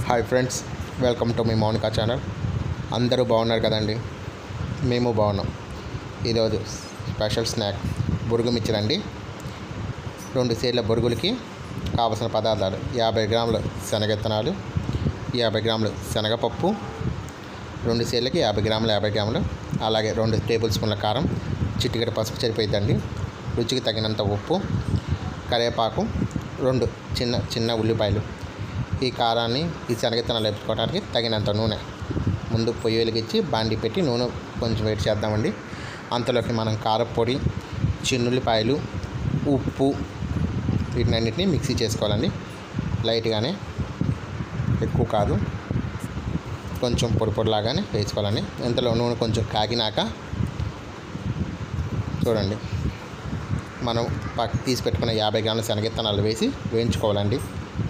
hi friends welcome to మీ Mounika channel అందరూ బాగున్నారు కదండి మేము బాగున్నాం ఈరోజు స్పెషల్ స్నాక్ బురుగు మిర్చిరండి రెండు సేర్ల బురుగులకి కావలసిన పదార్థాలు యాభై గ్రాముల శనగెత్తనాలు యాభై గ్రాములు శనగపప్పు రెండు సేర్లకి యాభై గ్రాములు యాభై గ్రాములు అలాగే రెండు టేబుల్ స్పూన్ల కారం చిటికెడ పసుపు సరిపోయిద్దండి రుచికి తగినంత ఉప్పు కరివేపాకు రెండు చిన్న చిన్న ఉల్లిపాయలు ఈ కారాన్ని ఈ శనగెత్తనాలు వేపుకోవడానికి తగినంత నూనె ముందు పొయ్యి వెలిగించి బాండి పెట్టి నూనె కొంచెం వేడి చేద్దామండి అంతలోకి మనం కారపొడి చిన్నుల్లిపాయలు ఉప్పు వీటినన్నిటిని మిక్సీ చేసుకోవాలండి లైట్గానే ఎక్కువ కాదు కొంచెం పొడి పొడిలాగానే వేసుకోవాలండి ఇంతలో నూనె కొంచెం కాగినాక చూడండి మనం పక్క తీసి పెట్టుకున్న యాభై గ్రాముల శనగెత్తనాలు వేసి వేయించుకోవాలండి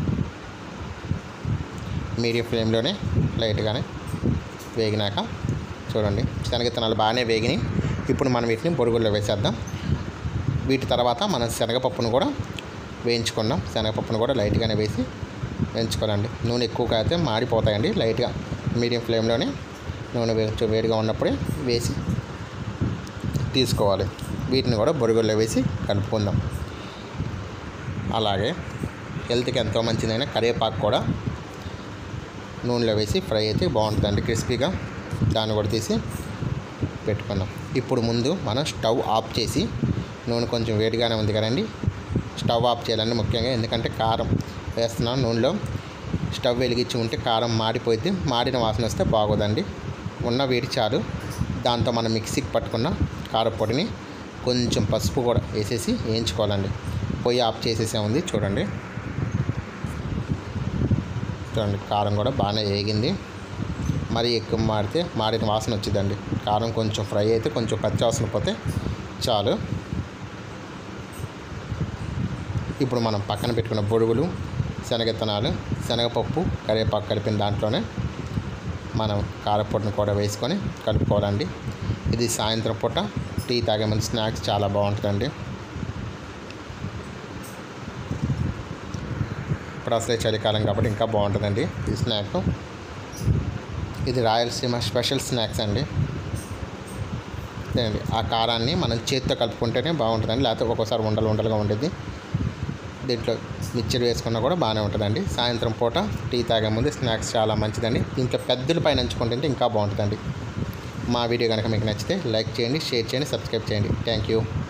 మీడియం ఫ్లేమ్లోనే లైట్గానే వేగినాక చూడండి శనగెత్తనాలు బాగానే వేగినాయి ఇప్పుడు మనం వీటిని బొరుగుల్లో వేసేద్దాం వీటి తర్వాత మనం శనగపప్పును కూడా వేయించుకున్నాం శనగపప్పును కూడా లైట్గానే వేసి వేయించుకోవాలండి నూనె ఎక్కువ కాగితే మాడిపోతాయండి లైట్గా మీడియం ఫ్లేమ్లోనే నూనె కొంచెం వేడిగా ఉన్నప్పుడే వేసి తీసుకోవాలి వీటిని కూడా బొరుగుల్లో వేసి కలుపుకుందాం అలాగే హెల్త్కి ఎంతో మంచిదైన కరివేపాకు కూడా నూనెలో వేసి ఫ్రై అయితే బాగుంటుందండి క్రిస్పీగా దాన్ని కూడా తీసి పెట్టుకుందాం ఇప్పుడు ముందు మనం స్టవ్ ఆఫ్ చేసి నూనె కొంచెం వేడిగానే ఉంది కదండి స్టవ్ ఆఫ్ చేయాలండి ముఖ్యంగా ఎందుకంటే కారం వేస్తున్నాం నూనెలో స్టవ్ వెలిగించి ఉంటే కారం మాడిపోతే మాడిన వాసన వస్తే బాగోదండి ఉన్న వేడి చాలు దాంతో మనం మిక్సీకి పట్టుకున్న కారపొడిని కొంచెం పసుపు కూడా వేసేసి వేయించుకోవాలండి పొయ్యి ఆఫ్ చేసేసే ఉంది చూడండి చూడండి కారం కూడా బాగానే వేగింది మరీ ఎక్కువ మాడితే మాడిన వాసన వచ్చిందండి కారం కొంచెం ఫ్రై అయితే కొంచెం పచ్చి వాసన పోతే చాలు ఇప్పుడు మనం పక్కన పెట్టుకున్న బొడుగులు శనగెత్తనాలు శనగపప్పు కరివేపాకు కలిపిన దాంట్లోనే మనం కారపొడిని కూడా వేసుకొని కలుపుకోవాలండి ఇది సాయంత్రం పూట టీ తాగే ముందు స్నాక్స్ చాలా బాగుంటుందండి ఇప్పుడు అసలే చలికాలం కాబట్టి ఇంకా బాగుంటుందండి ఈ స్నాక్ ఇది రాయలసీమ స్పెషల్ స్నాక్స్ అండి అండి ఆ కారాన్ని మనం చేతితో కలుపుకుంటేనే బాగుంటుందండి లేకపోతే ఒక్కోసారి ఉండలు ఉండలుగా ఉండేది దీంట్లో మిక్చర్ వేసుకున్నా కూడా బాగానే ఉంటుందండి సాయంత్రం పూట టీ తాగే ముందు స్నాక్స్ చాలా మంచిదండి దీంట్లో పెద్దల పైన నంచుకుంటుంటే ఇంకా బాగుంటుందండి మా వీడియో కనుక మీకు నచ్చితే లైక్ చేయండి షేర్ చేయండి సబ్స్క్రైబ్ చేయండి థ్యాంక్ యూ